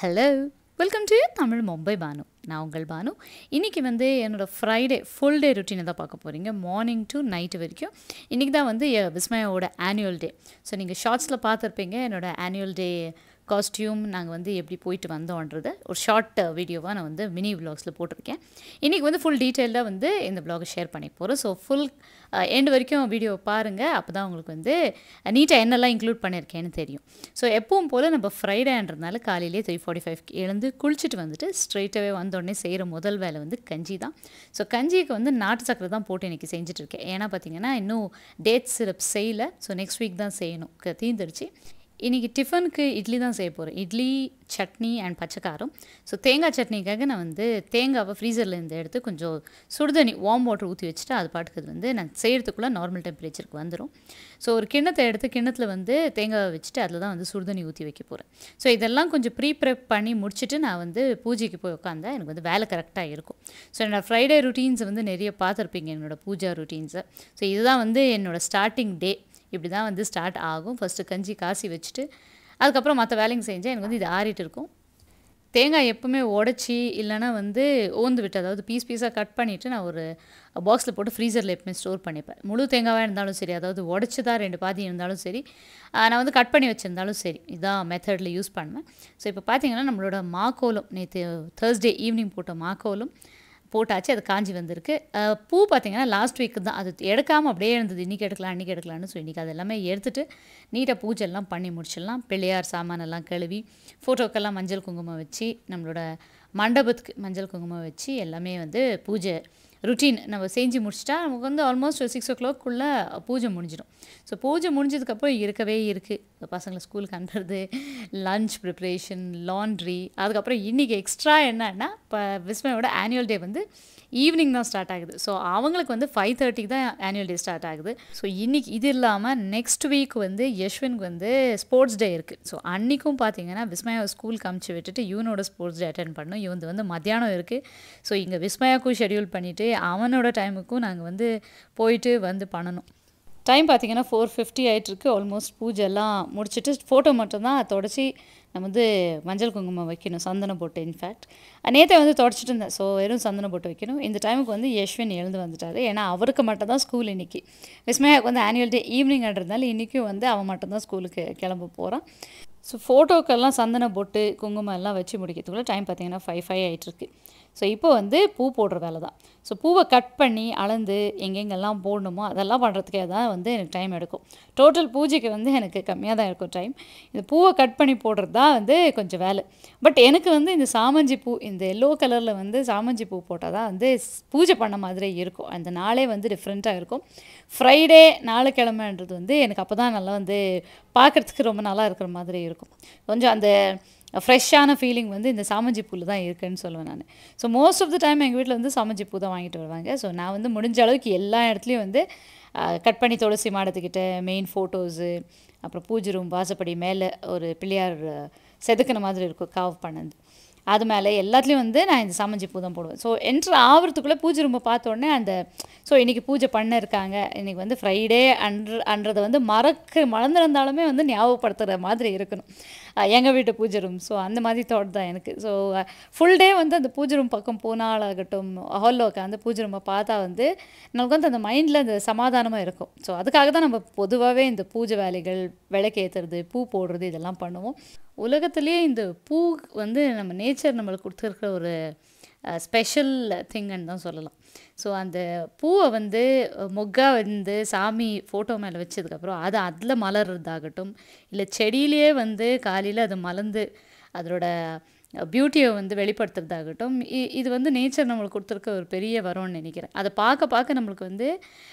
hello welcome to Tamil Mumbai Banu நான் உங்கள் பானு இன்றைக்கி வந்து என்னோடய ஃப்ரைடே ஃபுல் டே ருட்டீனை தான் பார்க்க போகிறீங்க மார்னிங் டு நைட்டு வரைக்கும் இன்றைக்கி தான் வந்து எ- விஸ்மயாவோட ஆனுவல் டே ஸோ நீங்கள் ஷார்ட்ஸில் பார்த்துருப்பீங்க என்னோடய ஆனுவல் டே காஸ்டியூம் நாங்கள் வந்து எப்படி போயிட்டு வந்தோன்றதை ஒரு ஷார்ட் வீடியோவாக நான் வந்து மினி விலாக்ஸில் போட்டிருக்கேன் இன்றைக்கி வந்து ஃபுல் டீட்டெயிலாக வந்து இந்த vlog ஷேர் பண்ணி போகிறோம் ஸோ ஃபுல் எண்ட் வரைக்கும் வீடியோ பாருங்கள் அப்போ தான் உங்களுக்கு வந்து நீட்டாக என்னெல்லாம் இன்க்ளூட் பண்ணியிருக்கேன்னு தெரியும் ஸோ எப்பவும் போல் நம்ம ஃப்ரைடேன்றதுனால காலையிலேயே த்ரீ ஃபார்ட்டி ஃபைவ் எழுந்து குளிச்சுட்டு வந்துட்டு ஸ்ட்ரெயிட்டாகவே வந்தோடனே செய்கிற முதல் வேலை வந்து கஞ்சி தான் ஸோ கஞ்சிக்கு வந்து நாட்டு சக்கரை தான் போட்டு இன்றைக்கி செஞ்சுட்டு இருக்கேன் ஏன்னா பார்த்தீங்கன்னா இன்னும் டேட் சிரப் செய்யலை ஸோ நெக்ஸ்ட் வீக் தான் செய்யணும் க- தீந்துருச்சு இன்றைக்கி டிஃபனுக்கு இட்லி தான் செய்ய போகிறேன் இட்லி சட்னி அண்ட் பச்சைக்காரம் ஸோ தேங்காய் சட்னிக்காக நான் வந்து தேங்காவை ஃப்ரீசரில் இருந்து எடுத்து கொஞ்சம் சுடுதண்ணி வார்ம் வாட்டர் ஊற்றி வச்சுட்டு அது பாட்டுக்கு அது வந்து நான் செய்கிறதுக்குள்ளே நார்மல் டெம்பரேச்சருக்கு வந்துடும் ஸோ ஒரு கிண்ணத்தை எடுத்து கிண்ணத்தில் வந்து தேங்காவை வச்சுட்டு அதில் தான் வந்து சுடுதண்ணி ஊற்றி வைக்க போகிறேன் ஸோ இதெல்லாம் கொஞ்சம் ப்ரீ ப்ரெப் பண்ணி முடிச்சுட்டு நான் வந்து பூஜைக்கு போய் உட்காந்தா எனக்கு வந்து வேலை கரெக்டாக இருக்கும் ஸோ என்னோடய ஃப்ரைடே ருட்டீன்ஸை வந்து நிறைய பார்த்துருப்பீங்க என்னோட பூஜா ருட்டீன்ஸை ஸோ இதுதான் வந்து என்னோடய ஸ்டார்டிங் டே இப்படி தான் வந்து ஸ்டார்ட் ஆகும் ஃபஸ்ட்டு கஞ்சி காசி வச்சுட்டு அதுக்கப்புறம் மற்ற வேலைங்க செஞ்சால் எனக்கு வந்து இது ஆறிட்டு இருக்கும் தேங்காய் எப்பவுமே உடச்சி இல்லைன்னா வந்து ஓந்து விட்டு அதாவது பீஸ் பீஸாக கட் பண்ணிவிட்டு நான் ஒரு பாக்ஸில் போட்டு ஃப்ரீசரில் எப்பவுமே ஸ்டோர் பண்ணிப்பேன் முழு தேங்காவாக இருந்தாலும் சரி அதாவது உடச்சதா ரெண்டு பாதி இருந்தாலும் சரி ஆஹ் நான் வந்து கட் பண்ணி வச்சுருந்தாலும் சரி இதான் மெத்தடில் யூஸ் பண்ணுவேன் ஸோ இப்போ பார்த்தீங்கன்னா நம்மளோட மாக்கோலம் நேற்று தேர்ஸ்டே ஈவினிங் போட்ட மாக்கோலம் போட்டாச்சு அது காஞ்சி வந்திருக்கு அஹ் பூ பார்த்தீங்கன்னா லாஸ்ட் வீக் தான் அது எடுக்காமல் அப்படியே இருந்தது இன்றைக்கி எடுக்கலாம் அன்றைக்கி எடுக்கலாம்னு சொல்லி இன்றைக்கி அது எல்லாமே எடுத்துட்டு நீட்டாக பூஜை எல்லாம் பண்ணி முடிச்சிடலாம் பிள்ளையார் சாமானெல்லாம் கழுவி ஃபோட்டோக்கெல்லாம் மஞ்சள் குங்குமம் வச்சு நம்மளோட மண்டபத்துக்கு மஞ்சள் குங்குமம் வச்சு எல்லாமே வந்து பூஜை ருட்டீன் நம்ம செஞ்சு முடிச்சிட்டா நமக்கு வந்து ஆல்மோஸ்ட் சிக்ஸ் ஓ கிளாக்குள்ளே பூஜை முடிஞ்சிடும் ஸோ பூஜை முடிஞ்சதுக்கப்புறம் இருக்கவே இருக்குது பசங்களை ஸ்கூலுக்கு அனுப்புறது லஞ்ச் ப்ரிப்ரேஷன் லாண்ட்ரி அதுக்கப்புறம் இன்றைக்கி எக்ஸ்ட்ரா என்னன்னா இப்போ விஸ்மயோட ஆனுவல் டே வந்து ஈவினிங் தான் ஸ்டார்ட் ஆகுது ஸோ அவங்களுக்கு வந்து ஃபைவ் தேர்ட்டிக்கு தான் ஆனுவல் டே ஸ்டார்ட் ஆகுது ஸோ இன்னைக்கு இது இல்லாமல் நெக்ஸ்ட் வீக் வந்து யஷ்வனுக்கு வந்து ஸ்போர்ட்ஸ் டே இருக்குது ஸோ அன்றைக்கும் பார்த்தீங்கன்னா விஸ்மயா ஸ்கூலுக்கு அமுச்சு விட்டுட்டு இவனோட ஸ்போர்ட்ஸ் டே அட்டன் பண்ணணும் இவன் வந்து மத்தியானம் இருக்குது ஸோ இங்கே விஸ்மயாக்கும் ஷெட்யூல் பண்ணிவிட்டு அவனோட டைமுக்கும் நாங்கள் வந்து போயிட்டு வந்து பண்ணணும் டைம் பார்த்தீங்கன்னா ஃபோர் ஃபிஃப்டி ஆகிட்டுருக்கு ஆல்மோஸ்ட் பூஜை எல்லாம் முடிச்சுட்டு ஃபோட்டோ மட்டும்தான் தொடச்சி நம்ம வந்து மஞ்சள் குங்குமம் வைக்கணும் சந்தனம் போட்டு இன்ஃபேக்ட் நேற்றே வந்து தொடச்சிட்டு இருந்தேன் ஸோ வெறும் சந்தனம் போட்டு வைக்கணும் இந்த டைமுக்கு வந்து யஷ்வின் எழுந்து வந்துட்டாரு ஏன்னா அவருக்கு மட்டும் தான் ஸ்கூல் இன்னைக்கு விஸ்மயாவுக்கு வந்து ஆனுவல் டே ஈவினிங்ன்றதுனால இன்றைக்கும் வந்து அவன் மட்டும்தான் ஸ்கூலுக்கு கிளம்ப போகிறான் ஸோ ஃபோட்டோக்கெல்லாம் சந்தனம் போட்டு குங்குமம் எல்லாம் வச்சு முடிக்கிறதுக்குள்ள டைம் பார்த்தீங்கன்னா ஃபைவ் ஃபைவ் ஆகிட்டுருக்கு ஸோ இப்போ வந்து பூ போடுற வேலை தான் ஸோ பூவை கட் பண்ணி அளந்து எங்கெங்கெல்லாம் போடணுமோ அதெல்லாம் பண்ணுறதுக்கே தான் வந்து எனக்கு டைம் எடுக்கும் டோட்டல் பூஜைக்கு வந்து எனக்கு கம்மியாக தான் இருக்கும் டைம் இந்த பூவை கட் பண்ணி போடுறது தான் வந்து கொஞ்சம் வேலை பட் எனக்கு வந்து இந்த சாமந்தி பூ இந்த எல்லோ கலரில் வந்து சாமந்தி பூ போட்டால் தான் வந்து ஸ்- பூஜை பண்ண மாதிரி இருக்கும் அந்த நாளே வந்து டிஃப்ரெண்ட்டாக இருக்கும் ஃப்ரைடே நாளைக்கிழமைன்றது வந்து எனக்கு அப்போ தான் நல்லா வந்து பார்க்குறதுக்கு ரொம்ப நல்லா இருக்கிற மாதிரி இருக்கும் கொஞ்சம் அந்த ஃப்ரெஷ்ஷான ஃபீலிங் வந்து இந்த சாமஞ்சி பூவில் தான் இருக்குன்னு சொல்லுவேன் நான் so most of the time எங்கள் வீட்டில் வந்து சாமஞ்சி பூ தான் வாங்கிட்டு வருவாங்க ஸோ நான் வந்து முடிஞ்ச அளவுக்கு எல்லா இடத்துலையும் வந்து கட் பண்ணி துளசி மாடத்துக்கிட்ட மெயின் ஃபோட்டோஸு அப்புறம் பூஜை ரூம் வாசப்படி மேலே ஒரு பிள்ளையார் அஹ், செதுக்கின மாதிரி இருக்கும் காவ் பண்ணது அது மேலே எல்லாத்துலேயும் வந்து நான் இந்த சாமஞ்சி பூ தான் போடுவேன் ஸோ என்ட்ரு ஆகிறதுக்குள்ளே பூஜை ரூமை பார்த்த உடனே அந்த ஸோ இன்றைக்கி பூஜை பண்ண இருக்காங்க இன்றைக்கி வந்து ஃப்ரைடே அன்று அன்றதை வந்து மறக்க மறந்துருந்தாலுமே வந்து ஞாபகப்படுத்துகிற மாதிரி இருக்கணும் எங்கள் வீட்டு பூஜை ரூம் ஸோ அந்த மாதிரி தாட் தான் எனக்கு ஸோ ஃபுல் டே வந்து அந்த பூஜை ரூம் பக்கம் போனாலாகட்டும் ஹாலில் உட்காந்து பூஜை ரூமை பார்த்தா வந்து நமக்கு வந்து அந்த மைண்டில் அந்த சமாதானமாக இருக்கும் ஸோ அதுக்காக தான் நம்ம பொதுவாகவே இந்த பூஜை வேலைகள் விளக்கேற்றுறது பூ போடுறது இதெல்லாம் பண்ணுவோம் உலகத்திலேயே இந்த பூ வந்து நம்ம நேச்சர் நம்மளுக்கு கொடுத்துருக்கிற ஒரு ஸ்பெஷல் திங்குன்னு தான் சொல்லலாம் ஸோ அந்த பூவை வந்து அஹ், மொக்கா வந்து சாமி ஃபோட்டோ மேலே வச்சதுக்கப்புறம் அது அதில் மலர்றதாகட்டும் இல்லை செடியிலேயே வந்து காலையில் அது மலர்ந்து அதோட பியூட்டியை வந்து வெளிப்படுத்துறதாகட்டும் இ- இது வந்து நேச்சர் நம்மளுக்கு கொடுத்துருக்க ஒரு பெரிய வரம்னு நினைக்கிறேன் அதை பார்க்க பார்க்க நம்மளுக்கு வந்து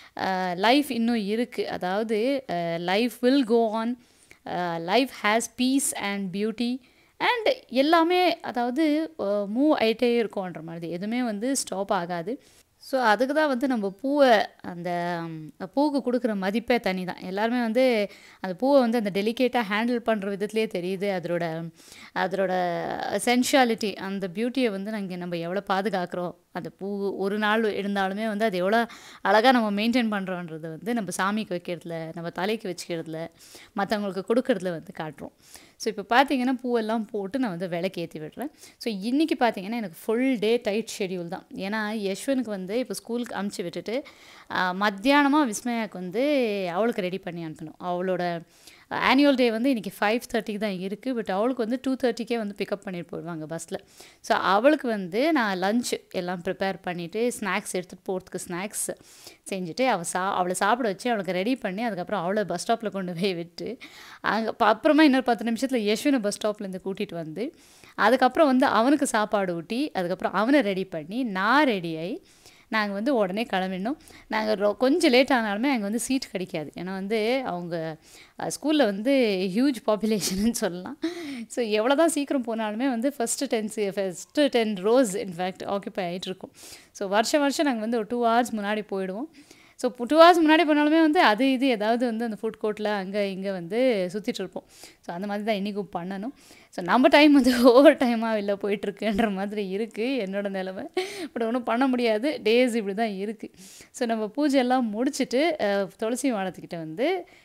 லைஃப் இன்னும் இருக்குது அதாவது life will go on life has peace and beauty and எல்லாமே அதாவது மூவ் ஆகிட்டே இருக்கும்ன்ற மாதிரி எதுவுமே வந்து ஸ்டாப் ஆகாது ஸோ அதுக்கு தான் வந்து நம்ம பூவை அந்த ம், பூவுக்கு கொடுக்குற மதிப்பே தனி தான் எல்லாருமே வந்து அந்த பூவை வந்து அந்த டெலிகேட்டாக ஹேண்டில் பண்ணுற விதத்துலேயே தெரியுது அதோட அதோட சென்ஷுவாலிட்டி அந்த பியூட்டியை வந்து நாங்கள் நம்ம எவ்வளோ பாதுகாக்கிறோம் அந்த பூ ஒரு நாள் இருந்தாலுமே வந்து அது எவ்வளோ அழகாக நம்ம மெயின்டைன் பண்ணுறோன்றது வந்து நம்ம சாமிக்கு வைக்கிறதுல நம்ம தலைக்கு வச்சுக்கிறதுல மற்றவங்களுக்கு கொடுக்கறதுல வந்து காட்டுறோம் ஸோ இப்போ பார்த்தீங்கன்னா பூவெல்லாம் போட்டு நான் வந்து விளக்கு ஏற்றி விடுறேன் ஸோ இன்றைக்கி பார்த்தீங்கன்னா எனக்கு ஃபுல் டே டைட் ஷெடியூல் தான் ஏன்னா யஷ்வனுக்கு வந்து இப்போ ஸ்கூலுக்கு அமுச்சு விட்டுட்டு மத்தியானமாக விஸ்மயாவுக்கு வந்து அவளுக்கு ரெடி பண்ணி அனுப்பணும் அவளோட ஆனுவல் டே வந்து இன்றைக்கி ஃபைவ் தேர்ட்டிக்கு தான் இருக்குது பட் அவளுக்கு வந்து டூ தேர்ட்டிக்கே வந்து பிக்கப் பண்ணிட்டு போயிடுவாங்க பஸ்ஸில் ஸோ அவளுக்கு வந்து நான் லஞ்ச் எல்லாம் ப்ரிப்பேர் பண்ணிவிட்டு ஸ்நாக்ஸ் எடுத்துகிட்டு போகிறதுக்கு ஸ்நாக்ஸ் செஞ்சுட்டு அவள் சா அவளை சாப்பிட வச்சு அவளுக்கு ரெடி பண்ணி அதுக்கப்புறம் அவளை பஸ் ஸ்டாப்பில் கொண்டு போய் விட்டு அங்கே அப்புறமா இன்னொரு பத்து நிமிஷத்தில் யஷ்வினை பஸ் ஸ்டாப்லேருந்து கூட்டிகிட்டு வந்து அதுக்கப்புறம் வந்து அவனுக்கு சாப்பாடு ஊட்டி அதுக்கப்புறம் அவனை ரெடி பண்ணி நான் ரெடி ஆகி நாங்கள் வந்து உடனே கிளம்பிடணும் நாங்கள் ரொ கொஞ்சம் லேட் ஆனாலுமே அங்கே வந்து சீட் கிடைக்காது ஏன்னா வந்து அவங்க ஸ்கூலில் வந்து ஹியூஜ் பாப்புலேஷன்னு சொல்லலாம் ஸோ எவ்வளோ தான் சீக்கிரம் போனாலுமே வந்து first ten first ten rows in fact occupy ஆகிட்டு இருக்கும் ஸோ வருஷம் வருஷம் நாங்கள் வந்து ஒரு டூ ஹவர்ஸ் முன்னாடி போயிடுவோம் ஸோ டூ ஹவர்ஸ் முன்னாடி போனாலுமே வந்து அது இது ஏதாவது வந்து அந்த ஃபுட் கோர்ட்டில் அங்கே இங்கே வந்து சுற்றிட்டு இருப்போம் ஸோ அந்த மாதிரி தான் இன்றைக்கும் பண்ணணும் ஸோ நம்ம டைம் வந்து ஓவர் டைமாக வெளில போயிட்டுருக்குன்ற மாதிரி இருக்குது என்னோடய நிலமை பட் ஒன்றும் பண்ண முடியாது டேஸ் இப்படி தான் இருக்குது ஸோ நம்ம பூஜை எல்லாம் முடிச்சுட்டு துளசி மாடத்துக்கிட்ட வந்து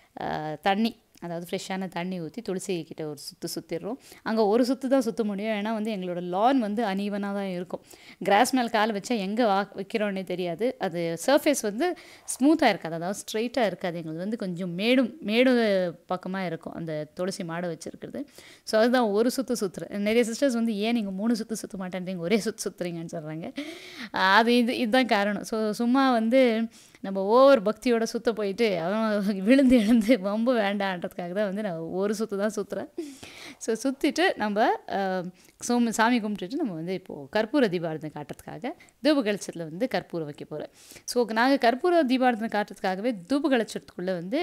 தண்ணி அதாவது ஃப்ரெஷ்ஷான தண்ணி ஊற்றி துளசி கிட்ட ஒரு சுற்று சுற்றிடுறோம் அங்கே ஒரு சுற்று தான் சுற்ற முடியும் ஏன்னா வந்து எங்களோட லான் வந்து அனீவனாக தான் இருக்கும் கிராஸ் மேல் கால் வச்சா எங்கே வா வைக்கிறோன்னே தெரியாது அது சர்ஃபேஸ் வந்து ஸ்மூத்தாக இருக்காது அதாவது ஸ்ட்ரைட்டாக இருக்காது எங்களுக்கு வந்து கொஞ்சம் மேடும் மேடு பக்கமாக இருக்கும் அந்த துளசி மாடை வச்சுருக்கிறது ஸோ அதுதான் ஒரு சுற்று சுற்றுறேன் நிறைய சிஸ்டர்ஸ் வந்து ஏன் நீங்கள் மூணு சுற்று சுற்ற மாட்டேன்றீங்க ஒரே சுற்று சுற்றுறீங்கன்னு சொல்கிறாங்க அது இது இதுதான் காரணம் ஸோ சும்மா வந்து நம்ம ஓவர் பக்தியோட சுற்ற போயிட்டு அவன் விழுந்து எழுந்து வம்பு வேண்டான்றதுக்காக தான் வந்து நான் ஒரு சுற்று தான் சுற்றுறேன் ஸோ சுற்றிட்டு நம்ம சோம சாமி கும்பிட்டுட்டு நம்ம வந்து இப்போது கற்பூர தீபாரதனை காட்டுறதுக்காக தூப கலச்சத்தில் வந்து கற்பூரம் வைக்க போகிறேன் ஸோ நாங்கள் கற்பூர தீபாரதனை காட்டுறதுக்காகவே தூப கலச்சத்துக்குள்ளே வந்து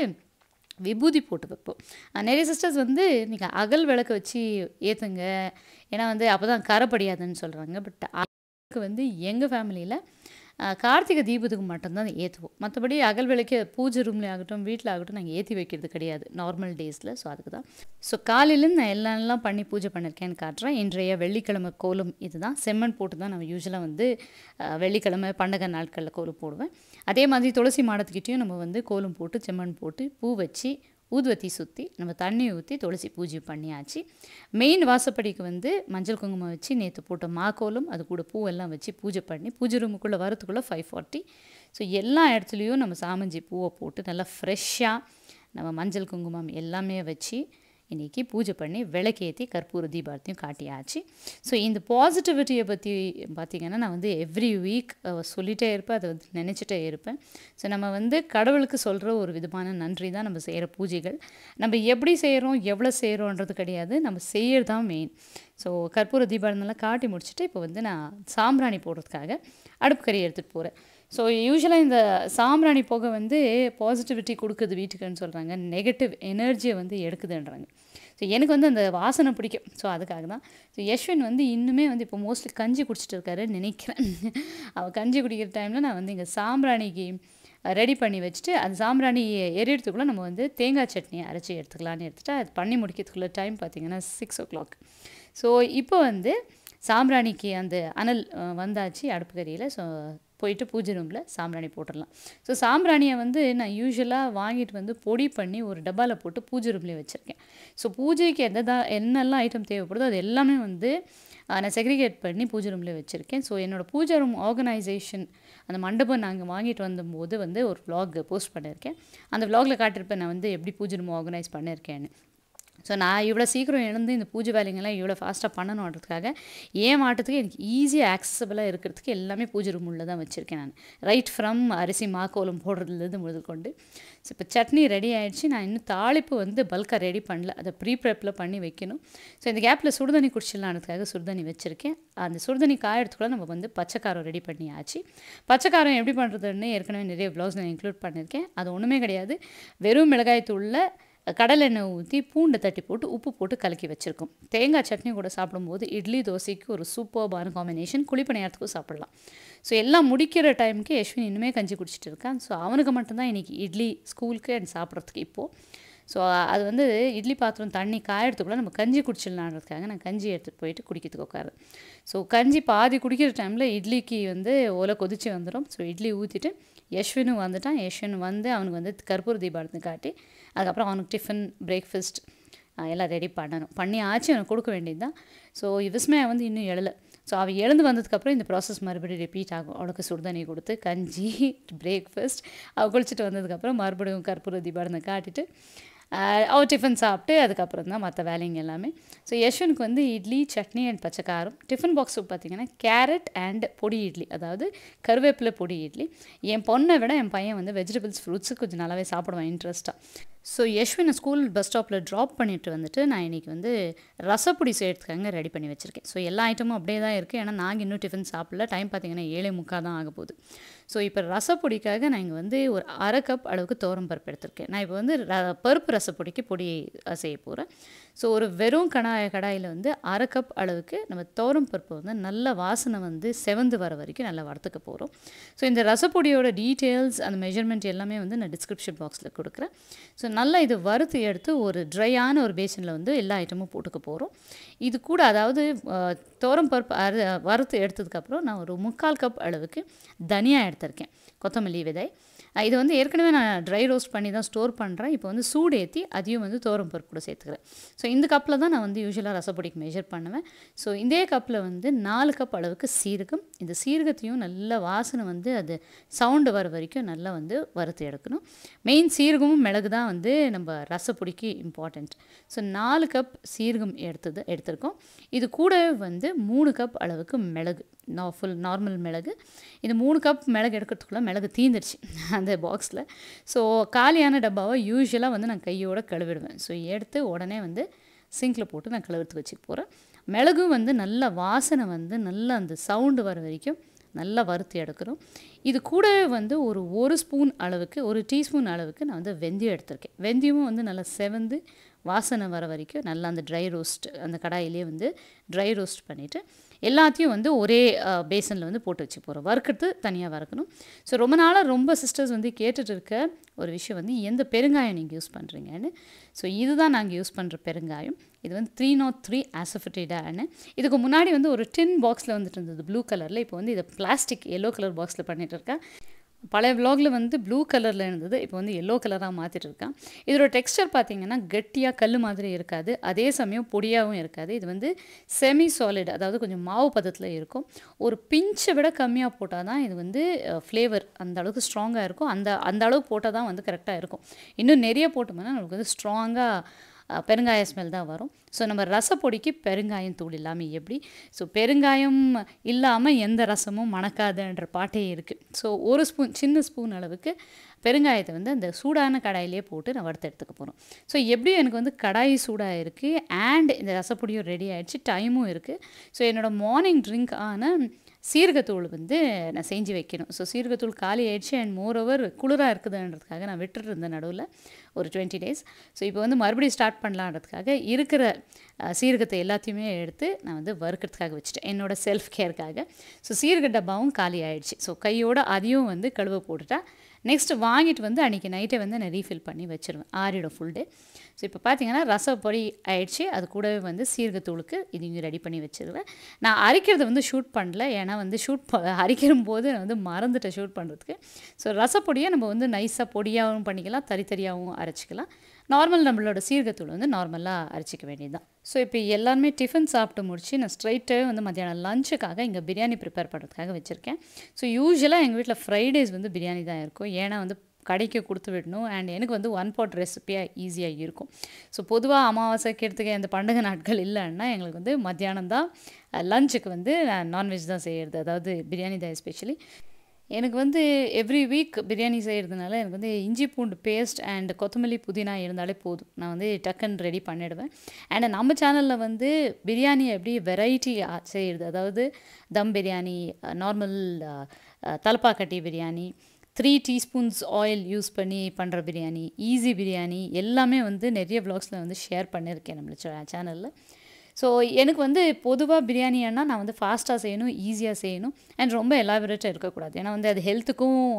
விபூதி போட்டு வைப்போம் நிறைய சிஸ்டர்ஸ் வந்து நீங்கள் அகல் விளக்கு வச்சு ஏற்றுங்க ஏன்னா வந்து அப்போ தான் கரைப்படியாதுன்னு சொல்கிறாங்க பட் அதுக்கு வந்து எங்கள் ஃபேமிலியில் கார்த்திகை தீபத்துக்கு மட்டும்தான் அதை ஏற்றுவோம் மற்றபடி அகல் விளக்கு பூஜை ரூமில் ஆகட்டும் வீட்டில் ஆகட்டும் நாங்கள் ஏற்றி வைக்கிறது கிடையாது நார்மல் டேஸில் ஸோ அதுக்கு தான் ஸோ காலையிலேருந்து நான் எல்லாம் பண்ணி பூஜை பண்ணியிருக்கேன்னு காட்டுறேன் இன்றைய வெள்ளிக்கிழமை கோலம் இதுதான் செம்மண் போட்டு தான் நம்ம யூஸ்வலாக வந்து வெள்ளிக்கிழமை பண்டகை நாட்களில் கோலம் போடுவேன் அதே மாதிரி துளசி மாடத்துக்கிட்டேயும் நம்ம வந்து கோலம் போட்டு செம்மண் போட்டு பூ வச்சு ஊதுவத்தி சுற்றி நம்ம தண்ணி ஊற்றி துளசி பூஜை பண்ணியாச்சு மெயின் வாசப்படிக்கு வந்து மஞ்சள் குங்குமம் வச்சு நேற்று போட்ட மாக்கோலம் அது கூட பூவெல்லாம் வச்சு பூஜை பண்ணி பூஜை ரூமுக்குள்ளே வரத்துக்குள்ளே ஃபைவ் ஃபார்ட்டி ஸோ எல்லா இடத்துலையும் நம்ம சாமஞ்சி பூவை போட்டு நல்லா ஃப்ரெஷ்ஷாக நம்ம மஞ்சள் குங்குமம் எல்லாமே வச்சு இன்றைக்கி பூஜை பண்ணி விளக்கேற்றி கற்பூர தீபாரத்தையும் காட்டியாச்சு ஸோ இந்த பாசிட்டிவிட்டியை பற்றி பார்த்திங்கன்னா நான் வந்து எவ்ரி வீக் சொல்லிகிட்டே இருப்பேன் அதை வந்து நினச்சிட்டே இருப்பேன் ஸோ நம்ம வந்து கடவுளுக்கு சொல்கிற ஒரு விதமான நன்றி தான் நம்ம செய்கிற பூஜைகள் நம்ம எப்படி செய்கிறோம் எவ்வளோ செய்கிறோன்றது கிடையாது நம்ம செய்கிறது தான் மெயின் ஸோ கற்பூர தீபாவளிலாம் காட்டி முடிச்சுட்டு இப்போ வந்து நான் சாம்பிராணி போடுறதுக்காக அடுப்பு கறி எடுத்துகிட்டு போகிறேன் ஸோ யூஸ்வலாக இந்த சாம்பிராணி புகை வந்து பாசிட்டிவிட்டி கொடுக்குது வீட்டுக்குன்னு சொல்கிறாங்க நெகட்டிவ் எனர்ஜியை வந்து எடுக்குதுன்றாங்க ஸோ எனக்கு வந்து அந்த வாசனை பிடிக்கும் ஸோ அதுக்காக தான் ஸோ யஷ்வின் வந்து இன்னுமே வந்து இப்போ மோஸ்ட்லி கஞ்சி குடிச்சிட்டு இருக்காருன்னு நினைக்கிறேன் அவள் கஞ்சி குடிக்கிற டைமில் நான் வந்து இங்கே சாம்பிராணிக்கு ரெடி பண்ணி வச்சுட்டு அந்த சாம்பிராணி எரியறதுக்குள்ளே நம்ம வந்து தேங்காய் சட்னி அரைச்சி எடுத்துக்கலான்னு எடுத்துகிட்டு அது பண்ணி முடிக்கிறதுக்குள்ளே டைம் பார்த்திங்கன்னா சிக்ஸ் ஓ கிளாக் ஸோ இப்போ வந்து சாம்பிராணிக்கு அந்த அனல் வந்தாச்சு அடுப்பு கறியில் ஸோ போயிட்டு பூஜை ரூமில் சாம்பிராணி போட்டுடலாம் ஸோ சாம்பிராணியை வந்து நான் யூஸ்வலாக வாங்கிட்டு வந்து பொடி பண்ணி ஒரு டப்பாவில் போட்டு பூஜை ரூம்லேயே வச்சுருக்கேன் ஸோ பூஜைக்கு எந்த தான் என்னெல்லாம் ஐட்டம் தேவைப்படுதோ அது எல்லாமே வந்து நான் செக்ரிகேட் பண்ணி பூஜை ரூமில் வச்சுருக்கேன் ஸோ என்னோடய பூஜை ரூம் ஆர்கனைசேஷன் அந்த மண்டபம் நாங்கள் வாங்கிட்டு வந்தபோது வந்து ஒரு விலாக் போஸ்ட் பண்ணியிருக்கேன் அந்த விலாகில் காட்டியிருப்பேன் நான் வந்து எப்படி பூஜை ரூம் ஆர்கனைஸ் பண்ணியிருக்கேன்னு ஸோ நான் இவ்வளோ சீக்கிரம் எழுந்து இந்த பூஜை வேலைங்கள்லாம் இவ்வளோ ஃபாஸ்ட்டாக பண்ணணுன்றதுக்காக ஏன் மாட்டத்துக்கு எனக்கு ஈஸியாக ஆக்சசபிளாக இருக்கிறதுக்கு எல்லாமே பூஜை ரூம் உள்ள தான் வச்சுருக்கேன் நான் ரைட் ஃப்ரம் அரிசி மாக்கோலம் போடுறதுலேருந்து முதல் கொண்டு ஸோ இப்போ சட்னி ரெடி ஆகிடுச்சு நான் இன்னும் தாளிப்பு வந்து பல்காக ரெடி பண்ணல அதை ப்ரீ ப்ரெப்பில் பண்ணி வைக்கணும் ஸோ இந்த கேப்பில் சுடுதண்ணி குடிச்சிடலான்றதுக்காக சுடுதண்ணி வச்சுருக்கேன் அந்த சுடுதண்ணி காயறதுக்குள்ள நம்ம வந்து பச்சைக்காரம் ரெடி பண்ணியாச்சு பச்சைக்காரம் எப்படி பண்ணுறதுன்னு ஏற்கனவே நிறைய ப்ளவுஸ் நான் இன்க்ளூட் பண்ணியிருக்கேன் அது ஒன்றுமே கிடையாது வெறும் மிளகாய் தூளில் கடலெண்ணெய் ஊற்றி பூண்டை தட்டி போட்டு உப்பு போட்டு கலக்கி வச்சுருக்கோம் தேங்காய் சட்னி கூட சாப்பிடும்போது இட்லி தோசைக்கு ஒரு சூப்பர்பான காம்பினேஷன் குழிப்பணியாரத்துக்கும் சாப்பிடலாம் ஸோ எல்லாம் முடிக்கிற டைமுக்கு யஷ்வின் இன்னுமே கஞ்சி குடிச்சிட்டு இருக்கான் ஸோ அவனுக்கு மட்டும்தான் இன்றைக்கி இட்லி ஸ்கூலுக்கு அண்ட் சாப்பிட்றதுக்கு இப்போது ஸோ அது வந்து இட்லி பாத்திரம் தண்ணி காயறதுக்குள்ளே நம்ம கஞ்சி குடிச்சிடலான்றதுக்காக நான் கஞ்சி எடுத்துகிட்டு போயிட்டு குடிக்கிறதுக்கு உட்காரு ஸோ கஞ்சி பாதி குடிக்கிற டைமில் இட்லிக்கு வந்து ஓலை கொதிச்சு வந்துடும் ஸோ இட்லி ஊற்றிட்டு யஷ்வினும் வந்துட்டான் யஷ்வின் வந்து அவனுக்கு வந்து கற்பூர தீபாரத்தை காட்டி அதுக்கப்புறம் அவனுக்கு டிஃபன் பிரேக்ஃபாஸ்ட் எல்லாம் ரெடி பண்ணணும் பண்ணி ஆச்சு அவனுக்கு கொடுக்க வேண்டியது தான் ஸோ விஸ்மயா வந்து இன்னும் எழலை ஸோ அவள் எழுந்து வந்ததுக்கப்புறம் இந்த ப்ராசஸ் மறுபடியும் ரிப்பீட் ஆகும் அவளுக்கு சுடுதண்ணி கொடுத்து கஞ்சி பிரேக்ஃபாஸ்ட் அவள் குளிச்சுட்டு வந்ததுக்கப்புறம் மறுபடியும் கற்பூர தீபாரத்தை காட்டிட்டு அவள் டிஃபன் சாப்பிட்டு அதுக்கப்புறம் தான் மற்ற வேலைங்க எல்லாமே ஸோ யஷ்வனுக்கு வந்து இட்லி சட்னி அண்ட் பச்சைக்காரம் டிஃபன் பாக்ஸுக்கு பார்த்தீங்கன்னா கேரட் அண்ட் பொடி இட்லி அதாவது கருவேப்பிலை பொடி இட்லி என் பொண்ணை விட என் பையன் வந்து வெஜிடபிள்ஸ் ஃப்ரூட்ஸு கொஞ்சம் நல்லாவே சாப்பிடுவான் இன்ட்ரெஸ்ட்டாக ஸோ யஷ்வினை ஸ்கூல் பஸ் ஸ்டாப்பில் ட்ராப் பண்ணிட்டு வந்துட்டு நான் இன்றைக்கி வந்து ரசப்பொடி செய்கிறதுக்காக ரெடி பண்ணி வச்சுருக்கேன் ஸோ எல்லா ஐட்டமும் அப்படியே தான் இருக்குது ஏன்னா நாங்கள் இன்னும் டிஃபன் சாப்பிடல டைம் பார்த்தீங்கன்னா ஏழே முக்கால் தான் ஆக போகுது ஸோ இப்போ ரசப்பொடிக்காக நான் இங்கே வந்து ஒரு அரை கப் அளவுக்கு தோரம் பருப்பு எடுத்திருக்கேன் நான் இப்போ வந்து ர பருப்பு ரசப்பொடிக்கு பொடி செய்ய போகிறேன் ஸோ ஒரு வெறும் கடாய் கடாயில் வந்து அரை கப் அளவுக்கு நம்ம தோரம் பருப்பு வந்து நல்ல வாசனை வந்து செவந்து வர வரைக்கும் நல்லா வறுத்துக்க போகிறோம் ஸோ இந்த ரசப்பொடியோட டீட்டெயில்ஸ் அந்த மெஷர்மெண்ட் எல்லாமே வந்து நான் டிஸ்கிரிப்ஷன் பாக்ஸில் கொடுக்குறேன் ஸோ நல்லா இது வறுத்து எடுத்து ஒரு ட்ரையான ஒரு பேசனில் வந்து எல்லா ஐட்டமும் போட்டுக்க போகிறோம் இது கூட அதாவது தோரம் பருப்பு அறு வறுத்து எடுத்ததுக்கப்புறம் நான் ஒரு முக்கால் கப் அளவுக்கு தனியாக எடுத்திருக்கேன் கொத்தமல்லி விதை இது வந்து ஏற்கனவே நான் ட்ரை ரோஸ்ட் பண்ணி தான் ஸ்டோர் பண்ணுறேன் இப்போ வந்து சூடு ஏற்றி அதையும் வந்து தோரம் பருப்பு கூட சேர்த்துக்கிறேன் ஸோ இந்த கப்பில் தான் நான் வந்து யூஸ்வலாக ரசப்பொடிக்கு மெஷர் பண்ணுவேன் ஸோ இதே கப்பில் வந்து நாலு கப் அளவுக்கு சீரகம் இந்த சீரகத்தையும் நல்ல வாசனை வந்து அது சவுண்டு வர வரைக்கும் நல்லா வந்து வறுத்து எடுக்கணும் மெயின் சீரகமும் மிளகு தான் வந்து நம்ம ரசப்பொடிக்கு இம்பார்ட்டண்ட் ஸோ நாலு கப் சீரகம் எடுத்தது எடுத்திருக்கோம் இது கூட வந்து மூணு கப் அளவுக்கு மிளகு நா ஃபுல் நார்மல் மிளகு இந்த மூணு கப் மிளகு எடுக்கிறதுக்குள்ளே மிளகு தீந்துருச்சு அந்த பாக்ஸில் ஸோ காலியான டப்பாவை யூஸ்வலாக வந்து நான் கையோடு கழுவிடுவேன் ஸோ எடுத்து உடனே வந்து சிங்கில் போட்டு நான் கழுவுறதுக்கு வச்சுக்க போகிறேன் மிளகும் வந்து நல்ல வாசனை வந்து நல்லா அந்த சவுண்டு வர வரைக்கும் நல்லா வறுத்து எடுக்கிறோம் இது கூட வந்து ஒரு ஒரு ஸ்பூன் அளவுக்கு ஒரு டீஸ்பூன் அளவுக்கு நான் வந்து வெந்தயம் எடுத்திருக்கேன் வெந்தயமும் வந்து நல்லா செவந்து வாசனை வர வரைக்கும் நல்லா அந்த ட்ரை ரோஸ்ட் அந்த கடாயிலே வந்து ட்ரை ரோஸ்ட் பண்ணிவிட்டு எல்லாத்தையும் வந்து ஒரே பேசனில் வந்து போட்டு வச்சு போகிறோம் வறுக்கிறது தனியாக வறுக்கணும் ஸோ ரொம்ப நாளாக ரொம்ப சிஸ்டர்ஸ் வந்து கேட்டுட்டு இருக்க ஒரு விஷயம் வந்து எந்த பெருங்காயம் நீங்கள் யூஸ் பண்ணுறீங்கன்னு ஸோ இதுதான் நாங்கள் யூஸ் பண்ணுற பெருங்காயம் இது வந்து த்ரீ நாட் த்ரீ ஆசஃபிட்டேடான்னு இதுக்கு முன்னாடி வந்து ஒரு டின் பாக்ஸில் வந்துட்டு இருந்தது ப்ளூ கலரில் இப்போ வந்து இதை பிளாஸ்டிக் எல்லோ கலர் பாக்ஸில் பண்ணிகிட்டு இருக்கேன் பழைய விலாகில் வந்து ப்ளூ கலரில் இருந்தது இப்போ வந்து எல்லோ கலராக மாற்றிட்டு இருக்கேன் இதோட டெக்ஸ்டர் பார்த்தீங்கன்னா கெட்டியாக கல் மாதிரி இருக்காது அதே சமயம் பொடியாகவும் இருக்காது இது வந்து செமி சாலிட் அதாவது கொஞ்சம் மாவு பதத்தில் இருக்கும் ஒரு பிஞ்சை விட கம்மியாக போட்டால் தான் இது வந்து ஃப்ளேவர் அந்த அளவுக்கு ஸ்ட்ராங்காக இருக்கும் அந்த அந்த அளவுக்கு போட்டால் தான் வந்து கரெக்டாக இருக்கும் இன்னும் நிறைய போட்டோம்னா நமக்கு வந்து ஸ்ட்ராங்காக பெருங்காய ஸ்மெல் தான் வரும் ஸோ நம்ம ரசப்பொடிக்கு பெருங்காயம் தூள் இல்லாமல் எப்படி ஸோ பெருங்காயம் இல்லாமல் எந்த ரசமும் மணக்காதுன்ற பாட்டே இருக்குது ஸோ ஒரு ஸ்பூன் சின்ன ஸ்பூன் அளவுக்கு பெருங்காயத்தை வந்து அந்த சூடான கடாயிலே போட்டு நான் வறுத்து எடுத்துக்க போகிறோம் ஸோ எப்படியும் எனக்கு வந்து கடாய் சூடாக இருக்குது அண்ட் இந்த ரசப்பொடியும் ரெடி ஆகிடுச்சு டைமும் இருக்குது ஸோ என்னோடய மார்னிங் ட்ரிங்க் ஆன சீரகத்தூள் வந்து நான் செஞ்சு வைக்கணும் ஸோ சீரகத்தூள் காலி ஆயிடுச்சு அண்ட் மோர் ஓவர் குளிராக இருக்குதுன்றதுக்காக நான் விட்டுட்டு இருந்தேன் நடுவில் ஒரு டுவெண்ட்டி டேஸ் ஸோ இப்போ வந்து மறுபடியும் ஸ்டார்ட் பண்ணலான்றதுக்காக இருக்கிற சீரகத்தை எல்லாத்தையுமே எடுத்து நான் வந்து வறுக்கிறதுக்காக வச்சுட்டேன் என்னோடய செல்ஃப் கேருக்காக ஸோ சீரக டப்பாவும் காலி ஆயிடுச்சு ஸோ கையோட அதையும் வந்து கழுவ போட்டுட்டா நெக்ஸ்ட் வாங்கிட்டு வந்து அன்றைக்கி நைட்டே வந்து நான் ரீஃபில் பண்ணி வச்சுருவேன் ஆறிடும் ஃபுல் டே ஸோ இப்போ பார்த்தீங்கன்னா ரசப்பொடி ஆயிடுச்சு அது கூடவே வந்து சீரகத்தூளுக்கு இதையும் ரெடி பண்ணி வச்சுருவேன் நான் அரைக்கிறத வந்து ஷூட் பண்ணல ஏன்னா வந்து ஷூட் ப அரைக்கிற போது நான் வந்து மறந்துட்டேன் ஷூட் பண்ணுறதுக்கு ஸோ ரசப்பொடியை நம்ம வந்து நைஸாக பொடியாகவும் பண்ணிக்கலாம் தறி தறியாகவும் அரைச்சிக்கலாம் நார்மல் நம்மளோட சீரகத்தூள் வந்து நார்மலாக அரைச்சிக்க வேண்டியது தான் ஸோ இப்போ எல்லாருமே டிஃபன் சாப்பிட்டு முடிச்சு நான் ஸ்ட்ரைட்டாகவே வந்து மத்தியானம் லஞ்சுக்காக இங்கே பிரியாணி ப்ரிப்பேர் பண்ணுறதுக்காக வச்சுருக்கேன் ஸோ யூஸ்வலாக எங்கள் வீட்டில் ஃப்ரைடேஸ் வந்து பிரியாணி தான் இருக்கும் ஏன்னா வந்து கடைக்கு கொடுத்து விடணும் அண்ட் எனக்கு வந்து ஒன் பாட் ரெசிப்பியாக ஈஸியாக இருக்கும் ஸோ பொதுவாக அமாவாசை கெடுத்துக்க இந்த பண்டிகை நாட்கள் இல்லைன்னா எங்களுக்கு வந்து மத்தியானம் தான் லஞ்சுக்கு வந்து நான்வெஜ் தான் செய்கிறது அதாவது பிரியாணி தான் எஸ்பெஷலி எனக்கு வந்து எவ்ரி வீக் பிரியாணி செய்கிறதுனால எனக்கு வந்து இஞ்சி பூண்டு பேஸ்ட் அண்ட் கொத்தமல்லி புதினா இருந்தாலே போதும் நான் வந்து டக்குன்னு ரெடி பண்ணிடுவேன் அண்ட் நம்ம சேனலில் வந்து பிரியாணி எப்படி வெரைட்டி செய்கிறது அதாவது dum biryani normal Thalappakatti biryani three teaspoons oil use பண்ணி பண்ணுற பிரியாணி ஈஸி பிரியாணி எல்லாமே வந்து நிறைய வ்ளாக்ஸில் வந்து ஷேர் பண்ணியிருக்கேன் நம்மள சேனலில் ஸோ எனக்கு வந்து பொதுவாக பிரியாணின்னா நான் வந்து ஃபாஸ்ட்டாக செய்யணும் ஈஸியாக செய்யணும் அண்ட் ரொம்ப எலாபரேட்டாக இருக்கக்கூடாது ஏன்னா வந்து அது ஹெல்த்துக்கும்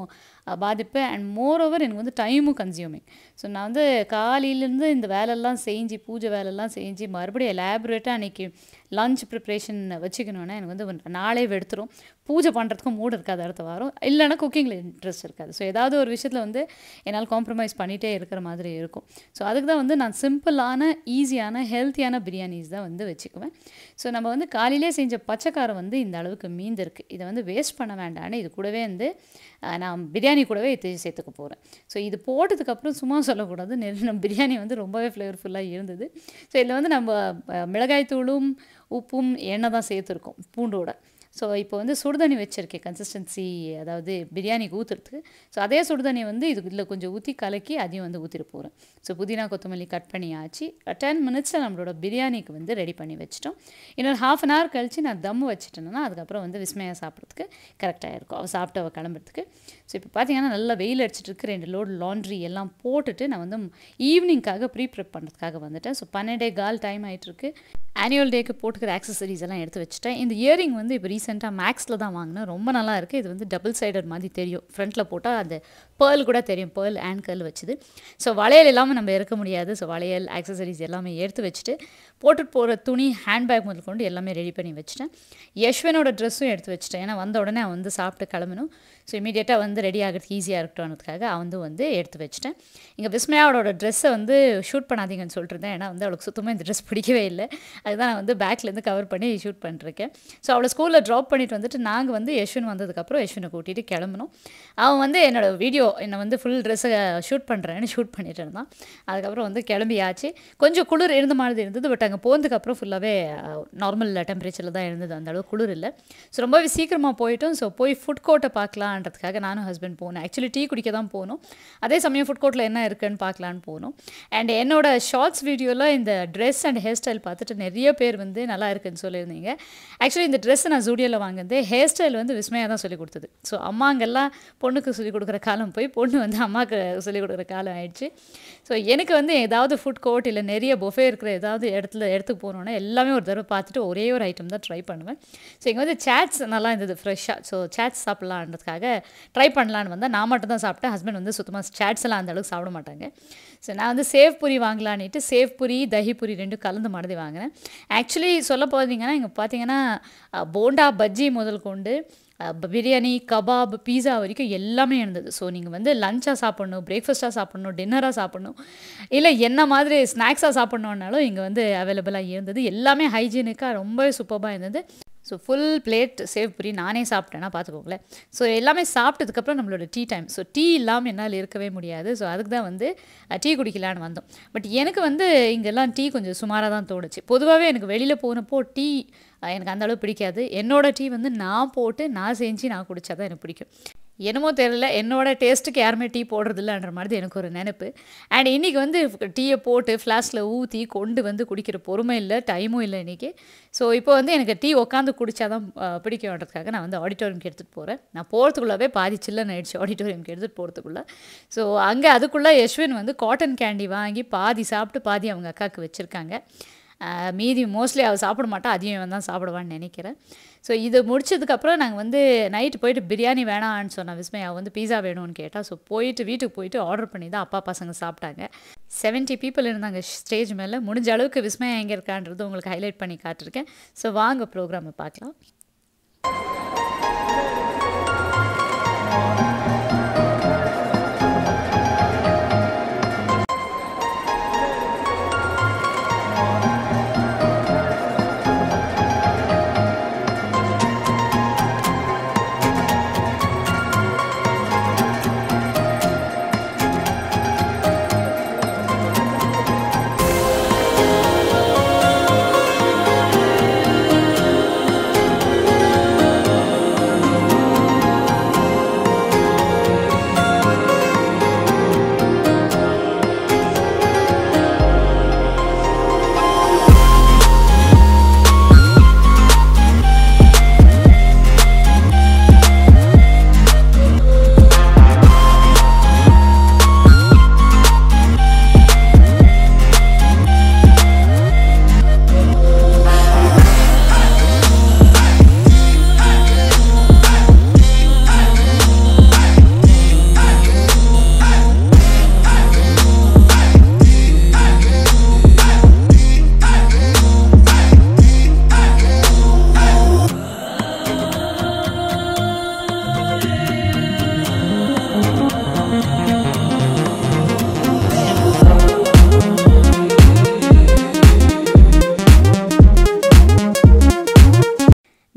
அஹ், பாதிப்பு அண்ட் மோர் ஓவர் எனக்கு வந்து டைமும் கன்சியூமிங் ஸோ நான் வந்து காலையிலேருந்து இந்த வேலையெல்லாம் செஞ்சு பூஜை வேலையெல்லாம் செஞ்சு மறுபடியும் எலாபரேட்டாக அன்றைக்கி லஞ்ச் ப்ரிப்ரேஷன் வச்சுக்கணுன்னா எனக்கு வந்து ஒரு நாளே எடுத்துரும் பூஜை பண்ணுறதுக்கும் மூடு இருக்காது அடுத்த வாரம் இல்லைன்னா குக்கிங்கில் இன்ட்ரெஸ்ட் இருக்காது ஸோ ஏதாவது ஒரு விஷயத்தில் வந்து என்னால் காம்ப்ரமைஸ் பண்ணிகிட்டே இருக்கிற மாதிரி இருக்கும் ஸோ அதுக்கு தான் வந்து நான் சிம்பிளான ஈஸியான ஹெல்த்தியான பிரியாணிஸ் தான் வந்து வச்சுக்குவேன் ஸோ நம்ம வந்து காலையிலே செஞ்ச பச்சைக்காரம் வந்து இந்த அளவுக்கு மீந்திருக்கு இதை வந்து வேஸ்ட் பண்ண வேண்டாம்னு இது கூடவே வந்து அஹ், நான் பிரியாணி கூடவே இது சேர்த்துக்க போகிறேன் ஸோ இது போட்டதுக்கப்புறம் சும்மா சொல்லக்கூடாது நெல் நம்ம பிரியாணி வந்து ரொம்பவே ஃப்ளேவர்ஃபுல்லாக இருந்தது ஸோ இதில் வந்து நம்ம அஹ், மிளகாய்த்தூளும் உப்பும் எண்ணெய் தான் சேர்த்துருக்கோம் பூண்டோட ஸோ இப்போ வந்து சுடுதண்ணி வச்சுருக்கேன் கன்சிஸ்டன்சி அதாவது பிரியாணிக்கு ஊற்றுறதுக்கு ஸோ அதே சுடுதண்ணி வந்து இது இதில் கொஞ்சம் ஊற்றி கலக்கி அதையும் வந்து ஊற்றிட்டு போகிறேன் ஸோ புதினா கொத்தமல்லி கட் பண்ணி ஆச்சு டென் மினிட்ஸில் நம்மளோட பிரியாணிக்கு வந்து ரெடி பண்ணி வச்சிட்டோம் இன்னொரு ஹாஃப் அன் ஹவர் கழித்து நான் தம் வச்சுட்டேன்னா அதுக்கப்புறம் வந்து விஸ்மயா சாப்பிட்றதுக்கு கரெக்டாக இருக்கும் அவள் சாப்பிட்டு அவள் கிளம்புறதுக்கு ஸோ இப்போ பார்த்தீங்கன்னா நல்லா வெயில் அடிச்சிட்டு இருக்கு ரெண்டு லோடு லாண்ட்ரி எல்லாம் போட்டுட்டு நான் வந்து ஈவினிங்காக ப்ரீ ப்ரிப் பண்ணுறதுக்காக வந்துட்டேன் ஸோ பன்னெண்டே கால் டைம் ஆகிட்டுருக்கு ஆனுவல் டேக்கு போட்டுக்கிற ஆக்சசரிஸ் எல்லாம் எடுத்து வச்சுட்டேன் இந்த இயரிங் வந்து இப்போ ரீசெண்டாக மேக்ஸில் தான் வாங்கினேன் ரொம்ப நல்லா இருக்குது இது வந்து டபுள் சைடட் மாதிரி தெரியும் ஃப்ரண்ட்டில் போட்டால் அந்த பேர்ல் கூட தெரியும் பேர்ல் அண்ட் கல் வச்சுது ஸோ வளையல் இல்லாமல் நம்ம இருக்க முடியாது ஸோ வளையல் ஆக்சசரிஸ் எல்லாமே எடுத்து வச்சுட்டு போட்டுட்டு போகிற துணி ஹேண்ட்பேக் முதல் கொண்டு எல்லாமே ரெடி பண்ணி வச்சுட்டேன் யஷ்வனோட ட்ரெஸ்ஸும் எடுத்து வச்சுட்டேன் ஏன்னா வந்த உடனே அவன் வந்து சாப்பிட்டு கிளம்பணும் ஸோ இமீடியட்டாக வந்து ரெடி ஆகிறதுக்கு ஈஸியாக இருக்கட்டும்ன்றதுக்காக அவன் வந்து வந்து எடுத்து வச்சுட்டேன் இங்கே விஸ்மயாவோட ட்ரெஸ்ஸை வந்து ஷூட் பண்ணாதீங்கன்னு சொல்லிட்டு இருந்தேன் ஏன்னா வந்து அவளுக்கு சுத்தமாக இந்த ட்ரெஸ் பிடிக்கவே இல்லை அதுதான் நான் வந்து பேக்லேருந்து கவர் பண்ணி ஷூட் பண்ணிருக்கேன் ஸோ அவளை ஸ்கூலில் ட்ராப் பண்ணிட்டு வந்துட்டு நாங்கள் வந்து யஷ்வன் வந்ததுக்கப்புறம் யஷ்வனை கூட்டிகிட்டு கிளம்பணும் அவன் வந்து என்னோட வீடியோ என்னை வந்து ஃபுல் ட்ரெஸ்ஸை ஷூட் பண்ணுறேன்னு ஷூட் பண்ணிட்டு இருந்தான் அதுக்கப்புறம் வந்து கிளம்பியாச்சு கொஞ்சம் குளிர் இருந்த மாதிரி இருந்தது பட் அங்கே போனதுக்கப்புறம் ஃபுல்லாகவே நார்மல் டெம்பரேச்சரில் தான் இருந்தது அந்த அளவு குளிர் இல்லை ஸோ ரொம்பவே சீக்கிரமாக போயிட்டோம் ஸோ போய் ஃபுட் கோர்ட்டை பார்க்கலான்றதுக்காக நானும் ஹஸ்பண்ட் போனேன் ஆக்சுவலி டீ குடிக்க தான் போனோம் அதே சமயம் ஃபுட் கோர்ட்டில் என்ன இருக்குன்னு பார்க்கலான்னு போனோம் அண்ட் என்னோட ஷார்ட்ஸ் வீடியோவில் இந்த ட்ரெஸ் அண்ட் ஹேர் ஸ்டைல் பார்த்துட்டு நிறைய பேர் வந்து நல்லா இருக்குன்னு சொல்லியிருந்தீங்க ஆக்சுவலி இந்த ட்ரெஸ் நான் ஜூடியோவில் வாங்கினது ஹேர் ஸ்டைல் வந்து விஸ்மயா தான் சொல்லிக் கொடுத்தது ஸோ அம்மாங்கெல்லாம் பொண்ணுக்கு சொல்லிக் கொடுக்குற காலம் போய் பொண்ணு வந்து அம்மாவுக்கு சொல்லிக் கொடுக்குற காலம் ஆயிடுச்சு ஸோ எனக்கு வந்து ஏதாவது ஃபுட் கோர்ட் இல்லை நிறைய பொஃபே இருக்கிற ஏதாவது இடத்துல இடத்துக்கு போகணுன்னா எல்லாமே ஒரு தடவை பார்த்துட்டு ஒரே ஒரு ஐட்டம் தான் ட்ரை பண்ணுவேன் ஸோ இங்கே வந்து சேட்ஸ் நல்லா இருந்தது ஃப்ரெஷ்ஷாக ஸோ சேட்ஸ் சாப்பிட்லான்றதுக்காக ட்ரை பண்ணலான்னு வந்தால் நான் மட்டும் தான் சாப்பிட்டேன் ஹஸ்பண்ட் வந்து சுத்தமாக சேட்ஸ் எல்லாம் அந்த அளவுக்கு சாப்பிட மாட்டாங்க ஸோ நான் வந்து சேவ் பூரி வாங்கலான்னுட்டு சேவ் பூரி தஹி பூரி ரெண்டும் கலந்து மாதிரி வாங்கினேன் ஆக்சுவலி சொல்ல போகிறீங்கன்னா இங்கே பார்த்தீங்கன்னா அஹ், போண்டா பஜ்ஜி முதல் கொண்டு அஹ், பிரியாணி கபாப் பீஸா வரைக்கும் எல்லாமே இருந்தது ஸோ நீங்கள் வந்து லஞ்சாக சாப்பிட்ணும் பிரேக்ஃபாஸ்ட்டாக சாப்பிட்ணும் டின்னராக சாப்பிட்ணும் இல்லை என்ன மாதிரி ஸ்நாக்ஸாக சாப்பிட்ணுன்னாலும் இங்கே வந்து அவைலபிளாக இருந்தது எல்லாமே ஹைஜீனிக்காக ரொம்பவே சூப்பராக இருந்தது so full plate sev puri நானே சாப்பிட்டேன்னா பார்த்துக்கோங்களேன் ஸோ எல்லாமே சாப்பிட்டதுக்கப்புறம் நம்மளோட டீ டைம் ஸோ டீ இல்லாமல் என்னால் இருக்கவே முடியாது ஸோ அதுக்கு தான் வந்து டீ குடிக்கலான்னு வந்தோம் பட் எனக்கு வந்து இங்கெல்லாம் டீ கொஞ்சம் சுமாராக தான் தோணுச்சு பொதுவாகவே எனக்கு வெளியில் போனப்போ டீ அஹ், எனக்கு அந்த அளவு பிடிக்காது என்னோட டீ வந்து நான் போட்டு நான் செஞ்சு நான் குடித்தா தான் எனக்கு பிடிக்கும் என்னமோ தெரியல என்னோட டேஸ்ட்டுக்கு யாருமே டீ போடுறதில்லன்ற மாதிரி எனக்கு ஒரு நினைப்பு அண்ட் இன்றைக்கி வந்து டீயை போட்டு ஃப்ளாஸ்கில் ஊற்றி கொண்டு வந்து குடிக்கிற பொறுமை இல்லை டைமும் இல்லை இன்றைக்கி ஸோ இப்போ வந்து எனக்கு டீ உட்காந்து குடித்தா தான் பிடிக்கும்ன்றதுக்காக நான் வந்து ஆடிட்டோரியம்க்கு எடுத்துகிட்டு போகிறேன் நான் போகிறதுக்குள்ளவே பாதி சில்லன்னு ஆயிடுச்சு ஆடிட்டோரியம்க்கு எடுத்துகிட்டு போகிறதுக்குள்ளே ஸோ அங்கே அதுக்குள்ளே யஷ்வின் வந்து காட்டன் கேண்டி வாங்கி பாதி சாப்பிட்டு பாதி அவங்க அக்காவுக்கு வச்சுருக்காங்க ஆஹ் மீதி மோஸ்ட்லி அவள் சாப்பிட மாட்டா அதையும் இவன் தான் சாப்பிடுவான்னு நினைக்கிறேன் ஸோ இது முடிச்சதுக்கப்புறம் நாங்கள் வந்து நைட்டு போயிட்டு பிரியாணி வேணான்னு சொன்ன விஸ்மயா வந்து பீஸா வேணும்னு கேட்டால் ஸோ போயிட்டு வீட்டுக்கு போயிட்டு ஆர்டர் பண்ணி தான் அப்பா பசங்க சாப்பிட்டாங்க 70 பீப்புள் இருந்தாங்க ஸ்டேஜ் மேலே முடிஞ்ச அளவுக்கு விஸ்மயா எங்கே இருக்கான்றது உங்களுக்கு ஹைலைட் பண்ணி காட்டிருக்கேன் ஸோ வாங்க ப்ரோக்ராமை பார்க்கலாம்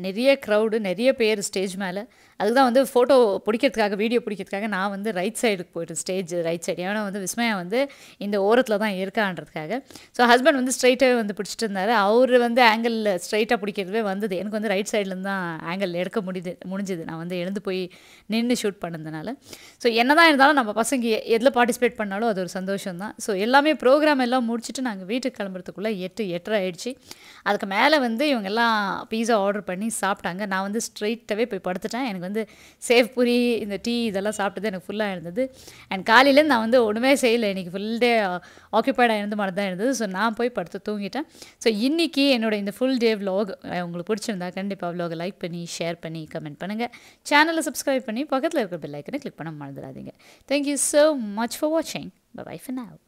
நிறைய க்ரௌடு நிறைய பேர் ஸ்டேஜ் மேலே அதுக்கு தான் வந்து ஃபோட்டோ பிடிக்கிறதுக்காக வீடியோ பிடிக்கிறதுக்காக நான் வந்து ரைட் சைடுக்கு போயிட்டேன் ஸ்டேஜ் ரைட் சைடு ஏன்னா வந்து விஸ்மயா வந்து இந்த ஓரத்தில் தான் இருக்கான்றதுக்காக ஸோ ஹஸ்பண்ட் வந்து ஸ்ட்ரைட்டாகவே வந்து பிடிச்சிட்டு இருந்தார் அவர் வந்து ஆங்கிளில் ஸ்ட்ரைட்டாக பிடிக்கிறதுவே வந்தது எனக்கு வந்து ரைட் சைட்லேருந்து தான் ஆங்கிள் எடுக்க முடியுது முடிஞ்சுது நான் வந்து எழுந்து போய் நின்று ஷூட் பண்ணதுனால ஸோ என்ன தான் இருந்தாலும் நம்ம பசங்க எ- எதில் பார்ட்டிசிபேட் பண்ணாலும் அது ஒரு சந்தோஷம் தான் ஸோ எல்லாமே ப்ரோக்ராம் எல்லாம் முடிச்சுட்டு நாங்கள் வீட்டுக்கு கிளம்புறதுக்குள்ளே எட்டு எட்டரை ஆயிடுச்சு அதுக்கு மேலே வந்து இவங்க எல்லாம் பீஸா ஆர்டர் பண்ணி சாப்பிட்டாங்க நான் வந்து ஸ்ட்ரைட்டாகவே போய் படுத்துட்டேன் எனக்கு வந்து சேவ் பூரி இந்த டீ இதெல்லாம் சாப்பிட்டது எனக்கு ஃபுல்லாக இருந்தது அண்ட் காலையிலேருந்து நான் வந்து ஒன்றுமே செய்யலை இன்றைக்கி ஃபுல் டே ஆக்கியபைடாக இருந்த மாதிரி தான் இருந்தது ஸோ நான் போய் படுத்து தூங்கிட்டேன் ஸோ இன்றைக்கி என்னோட இந்த ஃபுல் டே vlog அஹ், உங்களுக்கு பிடிச்சிருந்தா கண்டிப்பாக vlog லைக் பண்ணி ஷேர் பண்ணி கமெண்ட் பண்ணுங்கள் சேனலை சப்ஸ்கிரைப் பண்ணி பக்கத்தில் இருக்கிற பெல் ஐக்கனை கிளிக் பண்ண மறந்துடாதீங்க தேங்க்யூ ஸோ மச் ஃபார் வாட்சிங் பை for now